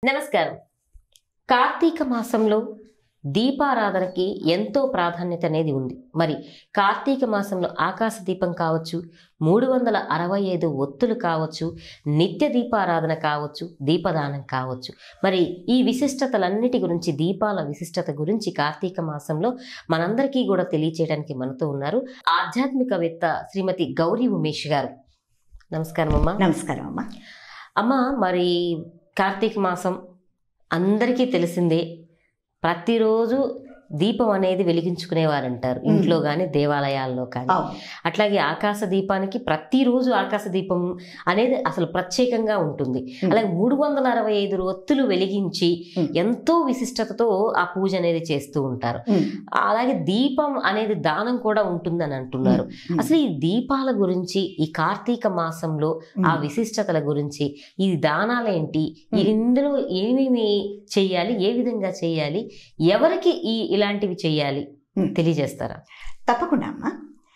నమస్కారం కార్తీక మాసంలో దీపారాధనకి ఎంతో ప్రాధాన్యత అనేది ఉంది మరి కార్తీక మాసంలో ఆకాశ దీపం కావచ్చు మూడు వందల అరవై ఐదు ఒత్తులు కావచ్చు నిత్య దీపారాధన కావచ్చు దీపదానం కావచ్చు మరి ఈ విశిష్టతలన్నిటి గురించి దీపాల విశిష్టత గురించి కార్తీక మాసంలో మనందరికీ కూడా తెలియచేయడానికి మనతో ఉన్నారు ఆధ్యాత్మికవేత్త శ్రీమతి గౌరీ ఉమేష్ గారు నమస్కారం అమ్మా నమస్కారం అమ్మ అమ్మ మరి కార్తీక మాసం అందరికీ తెలిసిందే ప్రతిరోజు దీపం అనేది వెలిగించుకునేవారంటారు ఇంట్లో కానీ దేవాలయాల్లో కానీ అవును అట్లాగే ఆకాశ దీపానికి ప్రతిరోజు ఆకాశ దీపం అనేది అసలు ప్రత్యేకంగా ఉంటుంది Hmm. అలాగే మూడు వందల అరవై ఐదు ఒత్తులు వెలిగించి Hmm. ఎంతో విశిష్టతతో ఆ పూజ అనేది చేస్తూ ఉంటారు ఉమ్, అలాగే దీపం అనేది దానం కూడా ఉంటుందని అంటున్నారు ఉమ్, అసలు ఈ దీపాల గురించి ఈ కార్తీక మాసంలో ఉమ్, ఆ విశిష్టతల గురించి ఈ దానాలేంటి Hmm. ఇందులో ఏమేమి చెయ్యాలి ఏ విధంగా చెయ్యాలి ఎవరికి ఈ ఇలాంటివి చెయ్యాలి Hmm. తెలియజేస్తారా తప్పకుండా అమ్మ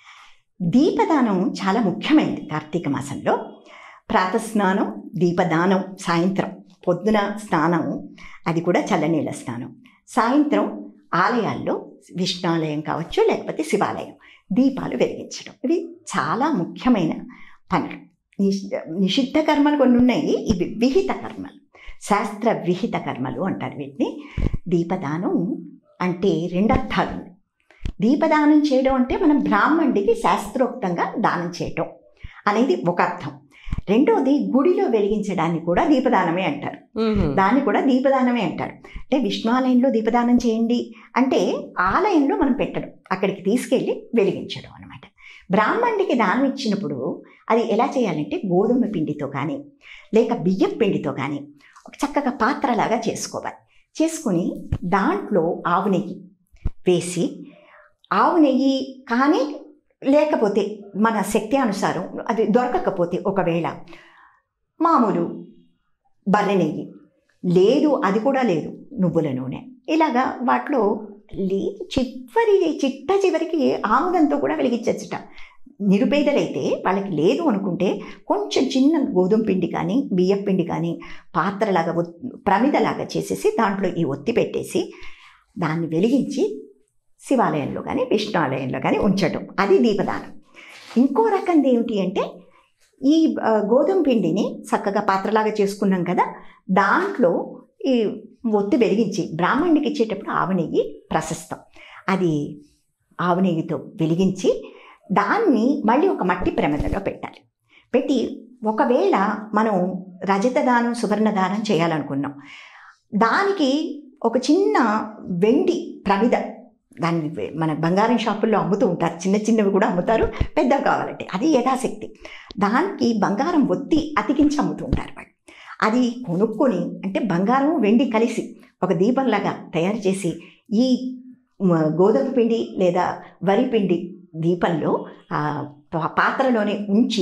దీపదానం చాలా ముఖ్యమైనది కార్తీక మాసంలో ప్రాతస్నానం దీపదానం సాయంత్రం పొద్దున స్నానం అది కూడా చల్లనీళ్ళ స్నానం సాయంత్రం ఆలయాల్లో విష్ణాలయం కావచ్చు లేకపోతే శివాలయం దీపాలు వెలిగించడం ఇవి చాలా ముఖ్యమైన పనులు నిష్- నిషిద్ధ కర్మలు కొన్ని ఉన్నాయి ఇవి విహిత కర్మలు శాస్త్ర విహిత కర్మలు అంటారు వీటిని దీపదానం అంటే రెండు అర్థాలు ఉన్నాయి దీపదానం చేయడం అంటే మనం బ్రాహ్మణుడికి శాస్త్రోక్తంగా దానం చేయటం అనేది ఒక అర్థం రెండోది గుడిలో వెలిగించడాన్ని కూడా దీపదానమే అంటారు దాన్ని కూడా దీపదానమే అంటారు అంటే విష్ణువాలయంలో దీపదానం చేయండి అంటే ఆలయంలో మనం పెట్టడం అక్కడికి తీసుకెళ్ళి వెలిగించడం అనమాట బ్రాహ్మణుడికి దానం ఇచ్చినప్పుడు అది ఎలా చేయాలంటే గోధుమ పిండితో కానీ లేక బియ్యం పిండితో కానీ ఒక చక్కగా పాత్రలాగా చేసుకోవాలి చేసుకొని దాంట్లో ఆవు నెయ్యి వేసి ఆవు నెయ్యి కానీ లేకపోతే మన శక్తి అనుసారం అది దొరకకపోతే ఒకవేళ మామూలు బర్రె నెయ్యి లేదు అది కూడా లేదు నువ్వుల నూనె ఇలాగా వాటిలో లే చివరి చిట్ట చివరికి ఆముదంతో కూడా వెలిగించచ్చుట నిరుపేదలైతే వాళ్ళకి లేదు అనుకుంటే కొంచెం చిన్న గోధుమ పిండి కానీ బియ్యం పిండి కానీ పాత్రలాగా ఒత్- ప్రమిదలాగా చేసేసి దాంట్లో ఈ ఒత్తి పెట్టేసి దాన్ని వెలిగించి శివాలయంలో కానీ విష్ణువాలయంలో కానీ ఉంచటం అది దీపదానం ఇంకో రకంది ఏమిటి అంటే ఈ ఆ, గోధుమ పిండిని చక్కగా పాత్రలాగా చేసుకున్నాం కదా దాంట్లో ఈ ఒత్తి వెలిగించి బ్రాహ్మణుడికి ఇచ్చేటప్పుడు ఆవు నెయ్యి ప్రశస్తం అది ఆవు నెయ్యితో వెలిగించి దాన్ని మళ్ళీ ఒక మట్టి ప్రమిదలో పెట్టాలి పెట్టి ఒకవేళ మనం రజత దానం సువర్ణ దానం చేయాలనుకున్నాం దానికి ఒక చిన్న వెండి ప్రమిద దాన్ని వె- మన బంగారం షాపుల్లో అమ్ముతూ ఉంటారు చిన్న చిన్నవి కూడా అమ్ముతారు పెద్దవి కావాలంటే అది యథాశక్తి దానికి బంగారం ఒత్తి అతికించి అమ్ముతూ ఉంటారు వాళ్ళు అది కొనుక్కొని అంటే బంగారం వెండి కలిసి ఒక దీపంలాగా తయారు చేసి ఈ మ, గోధుమ పిండి లేదా వరి పిండి దీపంలో ఆ పా- పాత్రలోనే ఉంచి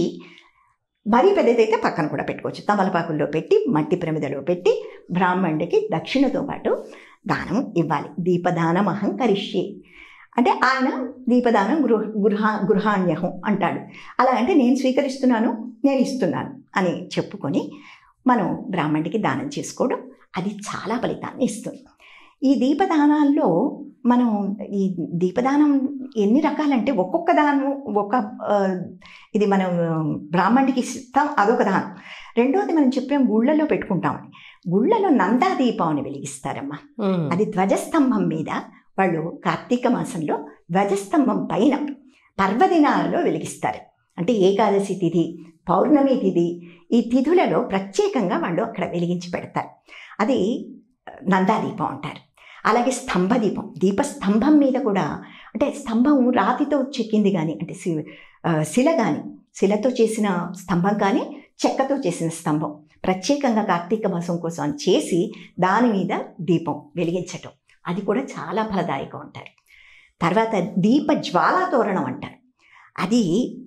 మరీ పెద్దదైతే పక్కన కూడా పెట్టుకోవచ్చు తమలపాకుల్లో పెట్టి మట్టి ప్రమిదలో పెట్టి బ్రాహ్మణుడికి దక్షిణతో పాటు దానం ఇవ్వాలి దీపదానం అహంకరిష్యే అంటే ఆయన దీపదానం గృహ గృహ గృహాణ్యహం అంటాడు అలా అంటే నేను స్వీకరిస్తున్నాను నేను ఇస్తున్నాను అని చెప్పుకొని మనం బ్రాహ్మణుడికి దానం చేసుకోవడం అది చాలా ఫలితాన్ని ఇస్తుంది ఈ దీపదానాల్లో మనం ఈ దీపదానం ఎన్ని రకాలంటే ఒక్కొక్క దానం ఒక ఆ, ఇది మనం ఆ, బ్రాహ్మణుడికి ఇస్తాం అదొక దానం రెండోది మనం చెప్పాం గుళ్ళలో పెట్టుకుంటామని గుళ్ళలో నందా దీపం అని వెలిగిస్తారమ్మా అది ధ్వజస్తంభం మీద వాళ్ళు కార్తీక మాసంలో ధ్వజస్తంభం పైన పర్వదినాలలో వెలిగిస్తారు అంటే ఏకాదశి తిథి పౌర్ణమి తిథి ఈ తిథులలో ప్రత్యేకంగా వాళ్ళు అక్కడ వెలిగించి పెడతారు అది నందాదీపం అంటారు అలాగే స్తంభదీపం దీపస్తంభం మీద కూడా అంటే స్తంభం రాతితో చెక్కింది కానీ అంటే శి- ఆ, శిల కానీ శిలతో చేసిన స్తంభం కానీ చెక్కతో చేసిన స్తంభం ప్రత్యేకంగా కార్తీక మాసం కోసం అని చేసి దాని మీద దీపం వెలిగించటం అది కూడా చాలా ఫలదాయకం అంటారు తర్వాత దీప జ్వాలా తోరణం అంటారు అది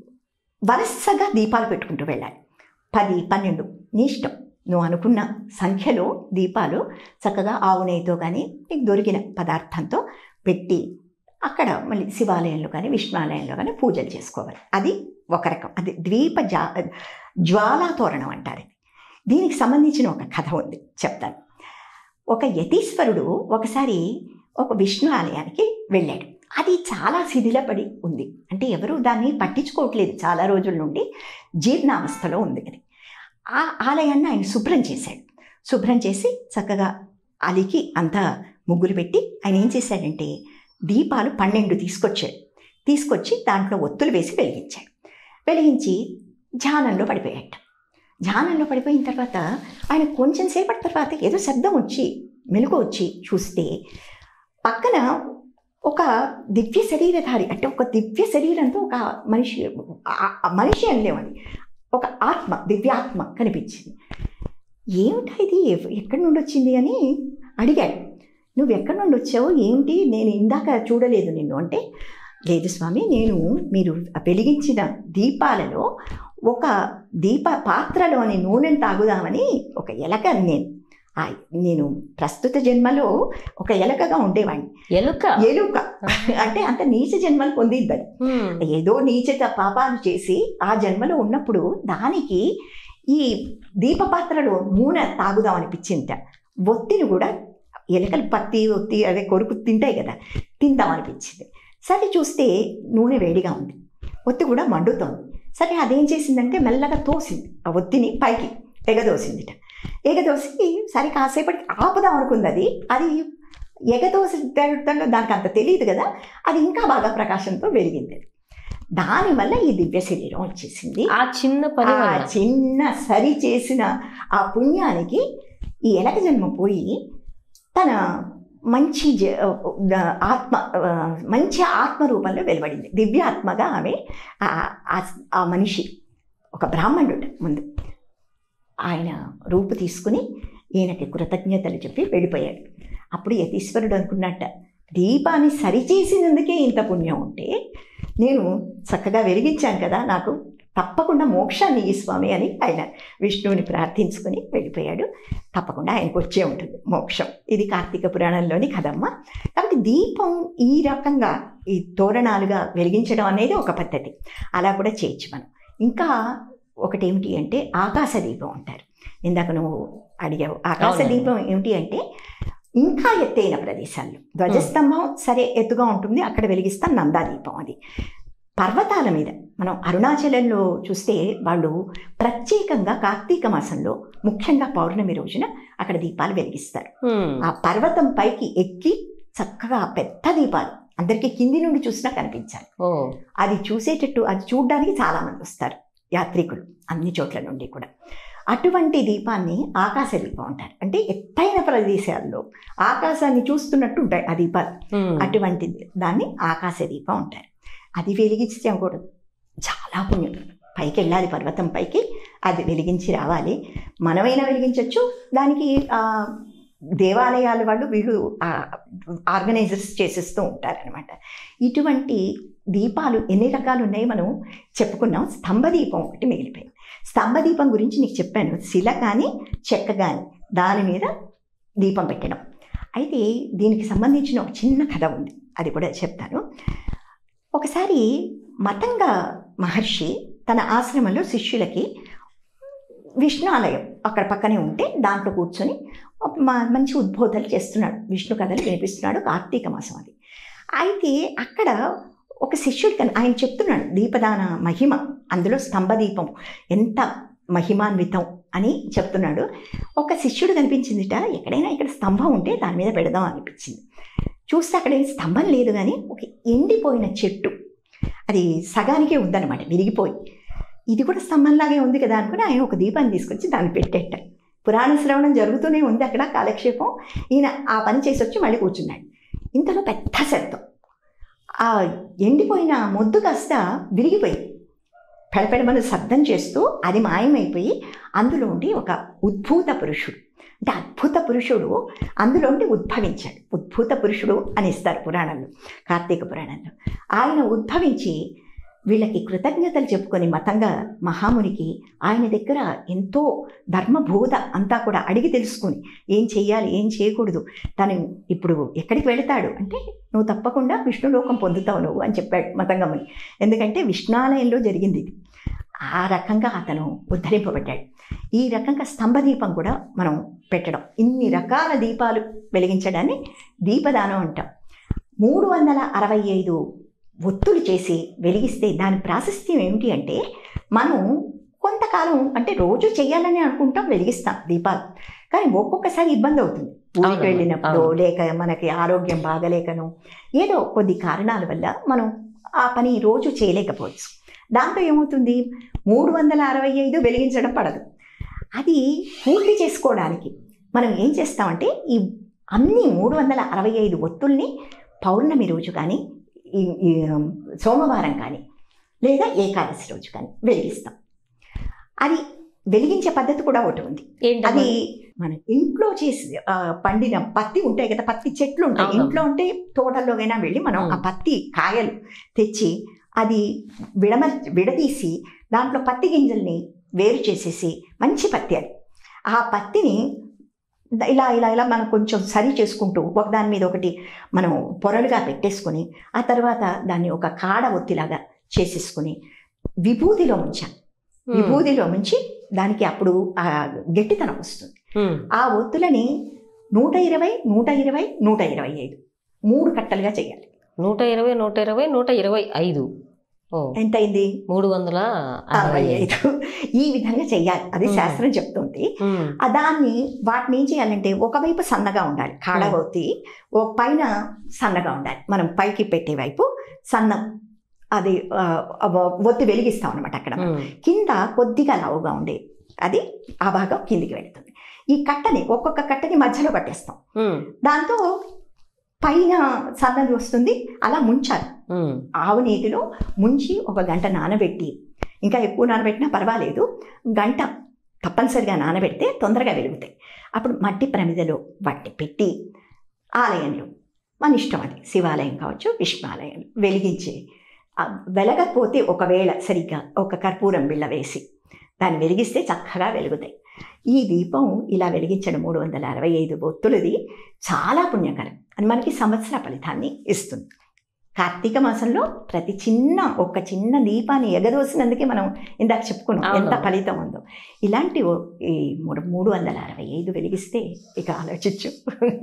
వరుసగా దీపాలు పెట్టుకుంటూ వెళ్ళాలి పది పన్నెండు నీ ఇష్టం నువ్వు అనుకున్న సంఖ్యలో దీపాలు చక్కగా ఆవు నెయ్యితో కానీ నీకు దొరికిన పదార్థంతో పెట్టి అక్కడ మళ్ళీ శివాలయంలో కానీ విష్ణువాలయంలో కానీ పూజలు చేసుకోవాలి అది ఒక రకం అది ద్వీప జా జ్వాలా తోరణం అంటారు ఇది దీనికి సంబంధించిన ఒక కథ ఉంది చెప్తాను ఒక యతీశ్వరుడు ఒకసారి ఒక విష్ణు ఆలయానికి వెళ్ళాడు అది చాలా శిథిలపడి ఉంది అంటే ఎవరు దాన్ని పట్టించుకోవట్లేదు చాలా రోజుల నుండి జీర్ణావస్థలో ఉంది అది ఆ ఆలయాన్ని ఆయన శుభ్రం చేశాడు శుభ్రం చేసి చక్కగా అలికి అంతా ముగ్గులు పెట్టి ఆయన ఏం చేశాడంటే దీపాలు పన్నెండు తీసుకొచ్చాడు తీసుకొచ్చి దాంట్లో ఒత్తులు వేసి వెలిగించాడు వెలిగించి ధ్యానంలో పడిపోయాడు ధ్యానంలో పడిపోయిన తర్వాత ఆయన కొంచెం సేపటి తర్వాత ఏదో శబ్దం వచ్చి మెలకు వచ్చి చూస్తే పక్కన ఒక దివ్య శరీరధారి అంటే ఒక దివ్య శరీరంతో ఒక మనిషి ఆ- ఆ మనిషి అనలేమని ఒక ఆత్మ దివ్యాత్మ కనిపించింది ఏమిటా ఇది ఎవ్- ఎక్కడి నుండి వచ్చింది అని అడిగాడు నువ్వు ఎక్కడి నుండి వచ్చావు ఏంటి నేను ఇందాక చూడలేదు నిన్ను అంటే లేదు స్వామి నేను మీరు వెలిగించిన దీపాలలో ఒక దీప పాత్రలోని నూనెను తాగుదామని ఒక ఎలక నేను ఆ, నేను ప్రస్తుత జన్మలో ఒక ఎలకగా ఉండేవాడిని ఎలుక ఎలుక అంటే అంత నీచ జన్మలు పొందిద్ది అది. హ్మ్. ఏదో నీచత పాపాలు చేసి ఆ జన్మలో ఉన్నప్పుడు దానికి ఈ దీపపాత్రలో నూనె తాగుదాం అనిపించిందిట ఒత్తిని కూడా ఎలకలు పత్తి ఒత్తి అదే కొరుకు తింటాయి కదా తిందాం అనిపించింది సరే చూస్తే నూనె వేడిగా ఉంది ఒత్తి కూడా మండుతోంది సరే అదేం చేసిందంటే మెల్లగా తోసింది ఆ ఒత్తిని పైకి ఎగదోసిందిట ఎగదోసి సరే కాసేపటికి ఆపుదాం అనుకుంది అది అది ఎగదోసి తిరగటంలో దానికి అంత తెలియదు కదా అది ఇంకా బాగా ప్రకాశంతో వెలిగింది అది. దానివల్ల ఈ దివ్య శరీరం వచ్చేసింది ఆ చిన్న పని ఆ వల్ల చిన్న సరి చేసిన ఆ పుణ్యానికి ఈ ఎలక జన్మ పోయి తన మంచి జ- ఆ, ఆత్మ ఆ, మంచి ఆత్మ రూపంలో వెలువడింది దివ్యాత్మగా ఆమె ఆ- ఆ- ఆ మనిషి ఒక బ్రాహ్మణుడు ముందు ఆయన రూపు తీసుకుని ఈయనకి కృతజ్ఞతలు చెప్పి వెళ్ళిపోయాడు అప్పుడు యతీశ్వరుడు అనుకున్నట్ట దీపాన్ని సరిచేసినందుకే ఇంత పుణ్యం ఉంటే నేను చక్కగా వెలిగించాను కదా నాకు తప్పకుండా మోక్షాన్ని ఈ స్వామి అని ఆయన విష్ణువుని ప్రార్థించుకుని వెళ్ళిపోయాడు తప్పకుండా ఆయనకు వచ్చే ఉంటుంది మోక్షం ఇది కార్తీక పురాణంలోని కథమ్మ కాబట్టి దీపం ఈ రకంగా ఈ తోరణాలుగా వెలిగించడం అనేది ఒక పద్ధతి అలా కూడా చేయొచ్చు మనం ఇంకా ఒకటి ఏమిటి అంటే ఆకాశ దీపం అంటారు ఇందాక నువ్వు అడిగావు ఆకాశ అవునండి. దీపం ఏమిటి అంటే ఇంకా ఎత్తైన ప్రదేశాల్లో ధ్వజస్తంభం సరే ఎత్తుగా ఉంటుంది అక్కడ వెలిగిస్తాం నందాదీపం అది పర్వతాల మీద మనం అరుణాచలంలో చూస్తే వాళ్ళు ప్రత్యేకంగా కార్తీక మాసంలో ముఖ్యంగా పౌర్ణమి రోజున అక్కడ దీపాలు వెలిగిస్తారు హ్మ్. ఆ పర్వతం పైకి ఎక్కి చక్కగా ఆ పెద్ద దీపాలు అందరికీ కింది నుండి చూసినా కనిపించాలి ఓ అది చూసేటట్టు అది చూడడానికి చాలామంది వస్తారు యాత్రికులు అన్ని చోట్ల నుండి కూడా అటువంటి దీపాన్ని ఆకాశ దీపం అంటారు అంటే ఎత్తైన ప్రదేశాల్లో ఆకాశాన్ని చూస్తున్నట్టు ఉంటాయి ఆ దీపాలు హ్మ్. అటువంటి దాన్ని ఆకాశ దీపం అంటారు అది వెలిగించకూడదు చాలా పుణ్యం పైకి వెళ్ళాలి పర్వతం పైకి అది వెలిగించి రావాలి మనమైనా వెలిగించవచ్చు దానికి ఆ, దేవాలయాల వాళ్ళు వీళ్ళు ఆర్గనైజర్స్ చేసేస్తూ ఉంటారనమాట ఇటువంటి దీపాలు ఎన్ని రకాలు ఉన్నాయి మనం చెప్పుకున్నాం స్తంభ దీపం ఒకటి మిగిలిపోయింది స్తంభ దీపం గురించి నీకు చెప్పాను శిల కానీ చెక్క కానీ దాని మీద దీపం పెట్టడం అయితే దీనికి సంబంధించిన ఒక చిన్న కథ ఉంది అది కూడా చెప్తాను ఒకసారి మతంగ మహర్షి తన ఆశ్రమంలో శిష్యులకి విష్ణు ఆలయం అక్కడ పక్కనే ఉంటే దాంట్లో కూర్చొని ఒక మ- మంచి ఉద్బోధనలు చేస్తున్నాడు విష్ణు కథలు వినిపిస్తున్నాడు కార్తీక మాసం అది అయితే అక్కడ ఒక శిష్యుడు కన్- ఆయన చెప్తున్నాడు దీపదాన మహిమ అందులో స్తంభ దీపం ఎంత మహిమాన్వితం అని చెప్తున్నాడు ఒక శిష్యుడు కనిపించిందిట ఎక్కడైనా ఇక్కడ స్తంభం ఉంటే దాని మీద పెడదాం అనిపించింది చూస్తే అక్కడ ఏం స్తంభం లేదు కానీ ఒక ఎండిపోయిన చెట్టు అది సగానికే ఉందన్నమాట విరిగిపోయి ఇది కూడా స్తంభంలాగే ఉంది కదా అనుకుని ఆయన ఒక దీపాన్ని తీసుకొచ్చి దాన్ని పెట్టేట పురాణ శ్రవణం జరుగుతూనే ఉంది అక్కడ కాలక్షేపం ఈయన ఆ పని చేసి వచ్చి మళ్ళీ కూర్చున్నాడు ఇంతలో పెద్ద శబ్దం ఆ ఎండిపోయిన మొద్దు కాస్త విరిగిపోయింది పెడపెడమని శబ్దం చేస్తూ అది మాయమైపోయి అందులో ఉండి ఒక ఉద్భూత పురుషుడు అంటే అద్భుత పురుషుడు అందులో ఉండి ఉద్భవించాడు ఉద్భూత పురుషుడు అని ఇస్తారు పురాణంలో కార్తీక పురాణంలో ఆయన ఉద్భవించి వీళ్ళకి కృతజ్ఞతలు చెప్పుకొని మతంగా మహామునికి ఆయన దగ్గర ఎంతో ధర్మబోధ అంతా కూడా అడిగి తెలుసుకొని ఏం చెయ్యాలి ఏం చేయకూడదు తను ఇప్పుడు ఎక్కడికి వెళతాడు అంటే నువ్వు తప్పకుండా విష్ణులోకం పొందుతావు నువ్వు అని చెప్పాడు మతంగముని ఎందుకంటే విష్ణాలయంలో జరిగింది ఇది ఆ రకంగా అతను ఉద్ధరింపబడ్డాడు ఈ రకంగా స్తంభదీపం కూడా మనం పెట్టడం ఇన్ని రకాల దీపాలు వెలిగించడాన్ని దీపదానం అంటాం మూడు వందల అరవై ఐదు ఒత్తులు చేసి వెలిగిస్తే దాని ప్రాశస్త్యం ఏమిటి అంటే మనం కొంతకాలం అంటే రోజు చేయాలని అనుకుంటాం వెలిగిస్తాం దీపాలు కానీ ఒక్కొక్కసారి ఇబ్బంది అవుతుంది ఊరికి అవునమ్మా, వెళ్ళినప్పుడు అవును. లేక మనకి ఆరోగ్యం బాగలేకను ఏదో కొద్ది కారణాల వల్ల మనం ఆ పని రోజు చేయలేకపోవచ్చు దాంతో ఏమవుతుంది మూడు వందల అరవై ఐదు వెలిగించడం పడదు అది పూర్తి చేసుకోవడానికి మనం ఏం చేస్తామంటే ఈ అన్ని మూడు వందల అరవై ఐదు ఒత్తుల్ని పౌర్ణమి రోజు కానీ ఈ ఈ సోమవారం కానీ లేదా ఏకాదశి రోజు కానీ వెలిగిస్తాం అది వెలిగించే పద్ధతి కూడా ఒకటి ఉంది ఏంటమ్మా? అది మన ఇంట్లో చేసి ఆ, పండిన పత్తి ఉంటాయి కదా పత్తి చెట్లు ఉంటాయి అవునవును. ఇంట్లో ఉంటే తోటల్లోకైనా వెళ్ళి మనం ఉమ్. ఆ పత్తి కాయలు తెచ్చి అది విడమ విడదీసి దాంట్లో పత్తి గింజల్ని వేరు చేసేసి మంచి పత్తి అది ఆ పత్తిని ద- ఇలా ఇలా ఇలా మనం కొంచెం సరి చేసుకుంటూ ఒకదాని మీద ఒకటి మనం పొరలుగా పెట్టేసుకొని ఆ తర్వాత దాన్ని ఒక కాడ ఒత్తిలాగా చేసేసుకొని విభూదిలో ఉంచాను ఉమ్, విభూదిలో ఉంచి దానికి అప్పుడు ఆ గట్టితనం వస్తుంది ఉమ్, ఆ ఒత్తులని నూట ఇరవై నూట ఇరవై నూట ఇరవై ఐదు మూడు కట్టలుగా చేయాలి నూట ఇరవై నూట ఇరవై నూట ఇరవై ఐదు ఓ ఎంత అయింది మూడు వందల అరవై అరవై ఐదు ఐదు ఈ విధంగా చెయ్యాలి అది మ్మ్. శాస్త్రం చెప్తుంది ఉమ్, ఆ దాన్ని వాటిని ఏం చేయాలంటే ఒకవైపు సన్నగా ఉండాలి కాడ మ్మ్. ఒత్తి ఓ పైన సన్నగా ఉండాలి మనం పైకి పెట్టే వైపు సన్నం అది ఆ, ఆ ఒత్తి వెలిగిస్తాం అనమాట అక్కడ మనం. ఉమ్, కింద కొద్దిగా లావుగా ఉండే అది ఆ భాగం కిందికి వెళుతుంది ఈ కట్టని ఒక్కొక్క కట్టని మధ్యలో పట్టేస్తాం ఉమ్, దాంతో పైన సన్నది వస్తుంది అలా ముంచాలి ఉమ్, ఆవు నీటిలో ముంచి ఒక గంట నానబెట్టి ఇంకా ఎక్కువ నానబెట్టినా పర్వాలేదు గంట తప్పనిసరిగా నానబెడితే తొందరగా వెలుగుతాయి అప్పుడు మట్టి ప్రమిదలో వాటిని పెట్టి ఆలయంలో మన ఇష్టం అది శివాలయం కావచ్చు విష్ణాలయం వెలిగించి ఆ వెలగకపోతే ఒకవేళ సరిగ్గా ఒక కర్పూరం బిళ్ళ వేసి దాన్ని వెలిగిస్తే చక్కగా వెలుగుతాయి ఈ దీపం ఇలా వెలిగించడం మూడు వందల అరవై ఐదు బొత్తులది చాలా పుణ్యకరం అని మనకి సంవత్సర ఫలితాన్ని ఇస్తుంది కార్తీక మాసంలో ప్రతి చిన్న ఒక చిన్న దీపాన్ని ఎగదోసినందుకే మనం ఇందాక చెప్పుకున్నాం అవును. ఎంత ఫలితం ఉందో ఇలాంటి ఓ- ఈ మూడు మూడు వందల అరవై ఐదు వెలిగిస్తే ఇక ఆలోచించు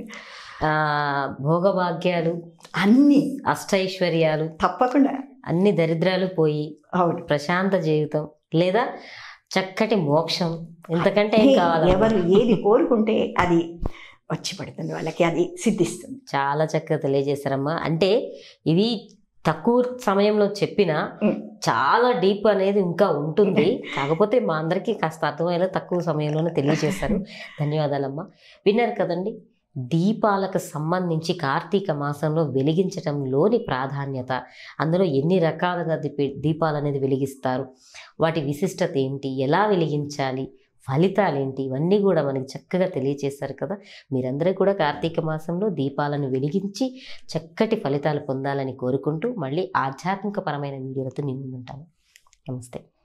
ఆ, భోగభాగ్యాలు అన్నీ అష్టైశ్వర్యాలు తప్పకుండా అన్ని దరిద్రాలు పోయి అవును ప్రశాంత జీవితం లేదా చక్కటి మోక్షం ఇంతకంటే ఏం హే, కావాలి ఎవరు ఏది కోరుకుంటే అది వచ్చి పడుతుంది వాళ్ళకి అది సిద్ధిస్తుంది చాలా చక్కగా తెలియజేశారమ్మా అంటే ఇది తక్కువ సమయంలో చెప్పిన ఉమ్. చాలా డీప్ అనేది ఇంకా ఉంటుంది కాకపోతే మా అందరికీ కాస్త అర్థమయ్యేలా తక్కువ సమయంలోనే తెలియజేశారు ధన్యవాదాలమ్మా విన్నారు కదండి దీపాలకు సంబంధించి కార్తీక మాసంలో వెలిగించటంలోని ప్రాధాన్యత అందులో ఎన్ని రకాలుగా దీప దీపాలు అనేది వెలిగిస్తారు వాటి విశిష్టత ఏంటి ఎలా వెలిగించాలి ఫలితాలు ఏంటి ఇవన్నీ కూడా మనకి చక్కగా తెలియజేశారు కదా మీరందరూ కూడా కార్తీక మాసంలో దీపాలను వెలిగించి చక్కటి ఫలితాలు పొందాలని కోరుకుంటూ మళ్ళీ ఆధ్యాత్మికపరమైన వీడియోలతో మీ ముందుంటాను నమస్తే